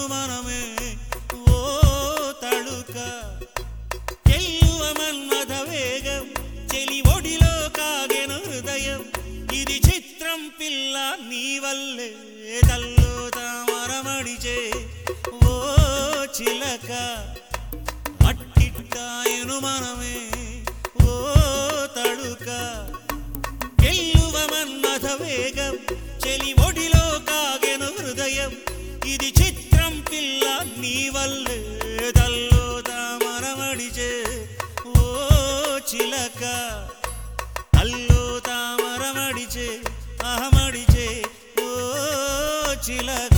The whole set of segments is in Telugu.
అనుమానమే ఓ తడుక ఎల్లువ మన్మథ వేగం చెలి ఒడిలో కాగెను హృదయం ఇది చిత్రం పిల్ల నీ వల్లే తల్లో తామరమడిచే ఓ చిలక అట్టిట్టాయను మనమే ఓ తడుక ఎల్లువ మన్మథ వేగం చెలి ఒడిలో కాగెను హృదయం ఇది చిత్రం పిల్ల నీ వల్లే తల్లో తామరమడిచే ఓ చిలక అల్లో తామరమడిచే అహమడిచే ఓ చిలక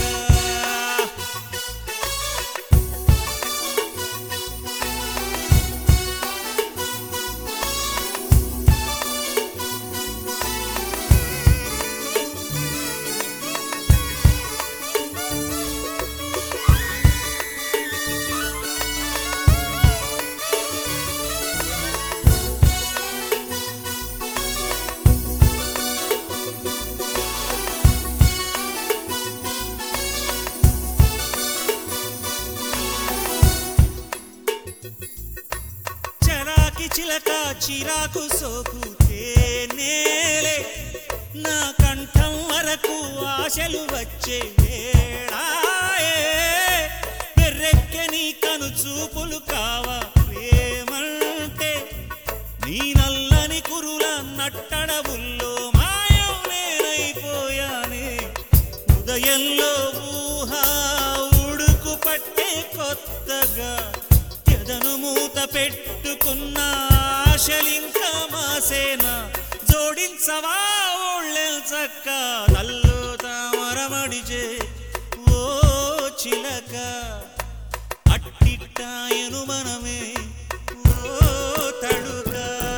చరాకి చిలక చిరాకు సోకు తేనేలే నా కంఠం వరకు ఆశలు వచ్చే వేళాయే పెర్రెక్కె నీ కను చూపులు కావా ప్రేమంటే నీ నల్లని కురుల నట్టడవుల్లో మాయం నేనైపోయానే ఉదయంలో ఊహ ఉడుకు పట్టే కొత్తగా ఎదను మూత పెట్టుకున్న ఆశలింక మాసేన జోడించవా ఒళ్ళెల్చక్క తల్లు తామరమడిచే ఓ చిలక అట్టిట్టాయను మనమే ఓ తడుక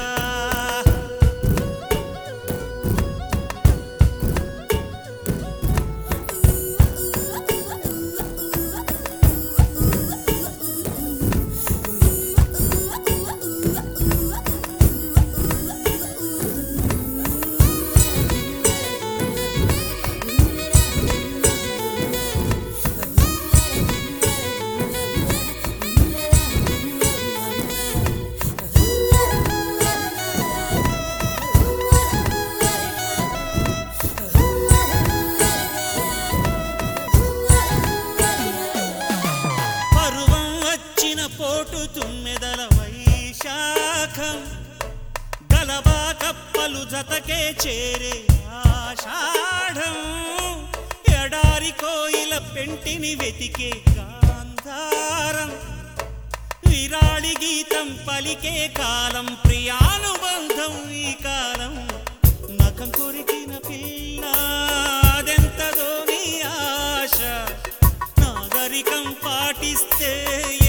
పరువం వచ్చిన పోటు తుమ్మెదల వైశాఖం గలబా కప్పలు జతకే చేరే ఆషాఢం ఎడారి కోయిల పెంటిని వెతికే గాంధారం విరాళి గీతం పలికే కాలం ప్రియానుబంధం ఈ కాలం నఖం కొరికిన పిల్ల అదెంతదో నీ ఆశ నాగరికం పాటిస్తే